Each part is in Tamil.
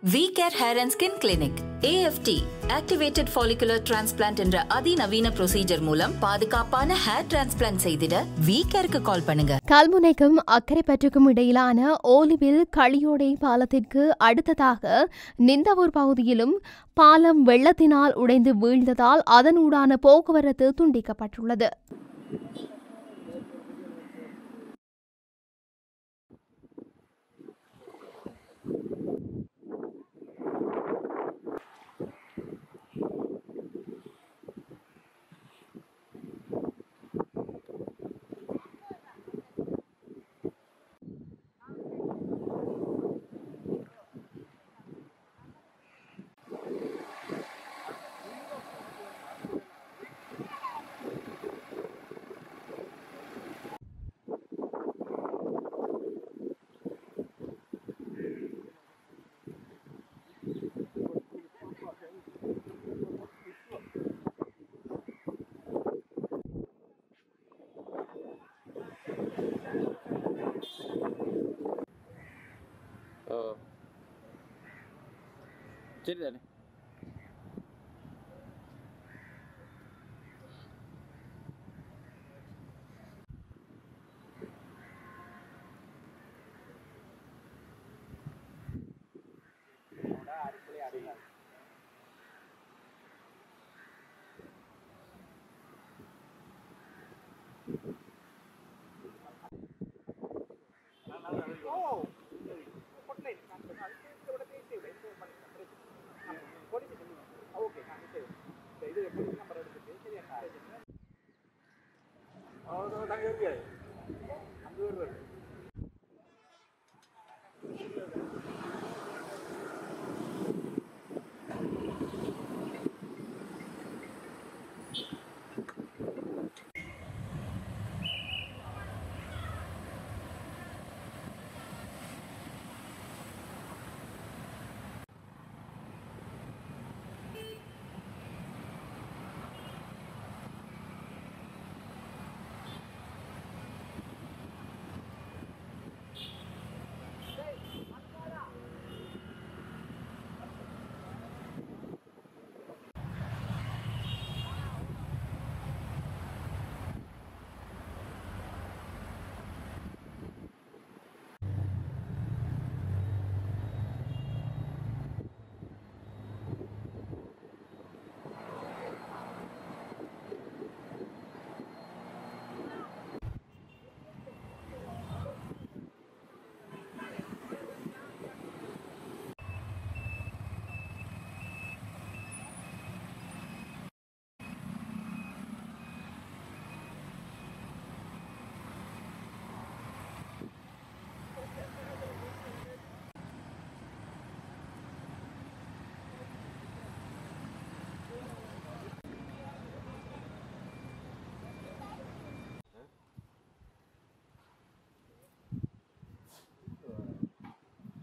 We care hair and skin clinic AFT activated follicular transplant என்ற அதிநவீன ப்ரொசீஜர் மூலம் பாதுகாப்பான ஹேர் டிரான்ஸ்பிளான்ட் செய்திட வி கேருக்கு கால் பண்ணுங்க கல்முனைக்கும் அக்கரைப்பற்றுக்கும் இடையிலான ஓலிவில் களியோடை பாலத்திற்கு அடுத்ததாக நிந்தவூர் பகுதியிலும் பாலம் வெள்ளத்தினால் உடைந்து வீழ்ந்ததால் அதனூடான போக்குவரத்து துண்டிக்கப்பட்டுள்ளது ஓ சரி தானே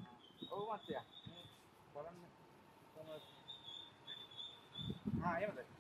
Ah, iya betul.